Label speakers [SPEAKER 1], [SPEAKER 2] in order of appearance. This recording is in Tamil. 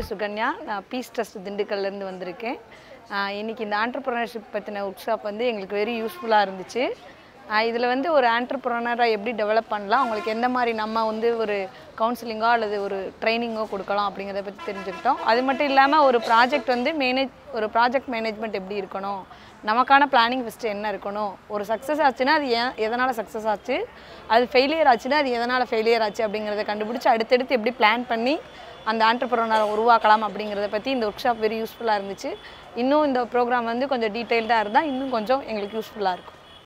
[SPEAKER 1] பேர் சுகன்யா நான் பீஸ் ட்ரஸ்ட் திண்டுக்கல்லேருந்து வந்திருக்கேன் ஆஹ் இன்னைக்கு இந்த ஆண்டர்ப்ரனர்ஷிப் பற்றின ஒர்க் ஷாப் வந்து எங்களுக்கு வெரி யூஸ்ஃபுல்லாக இருந்துச்சு இதில் வந்து ஒரு ஆண்டர்ப்ரனராக எப்படி டெவலப் பண்ணலாம் அவங்களுக்கு எந்த மாதிரி நம்ம வந்து ஒரு கவுன்சிலிங்கோ அல்லது ஒரு ட்ரைனிங்கோ கொடுக்கலாம் அப்படிங்கிறத பற்றி தெரிஞ்சுக்கிட்டோம் அது மட்டும் இல்லாமல் ஒரு ப்ராஜெக்ட் வந்து மேனேஜ் ஒரு ப்ராஜெக்ட் மேனேஜ்மெண்ட் எப்படி இருக்கணும் நமக்கான பிளானிங் ஃபஸ்ட்டு என்ன இருக்கணும் ஒரு சக்ஸஸ் ஆச்சுன்னா அது ஏன் எதனால் சக்ஸஸ் ஆச்சு அது ஃபெயிலியர் ஆச்சுன்னா அது எதனால் ஃபெயிலியர் ஆச்சு அப்படிங்கிறத கண்டுபிடிச்சி அடுத்தடுத்து எப்படி பிளான் பண்ணி அந்த ஆண்டர்ப்ரனரை உருவாக்கலாம் அப்படிங்கிறத பற்றி இந்த ஒர்க் ஷாப் வெரி யூஸ்ஃபுல்லாக இருந்துச்சு இன்னும் இந்த ப்ரோக்ராம் வந்து கொஞ்சம் டீட்டெயில்டாக இருந்தால் இன்னும் கொஞ்சம் எங்களுக்கு யூஸ்ஃபுல்லாக இருக்கும்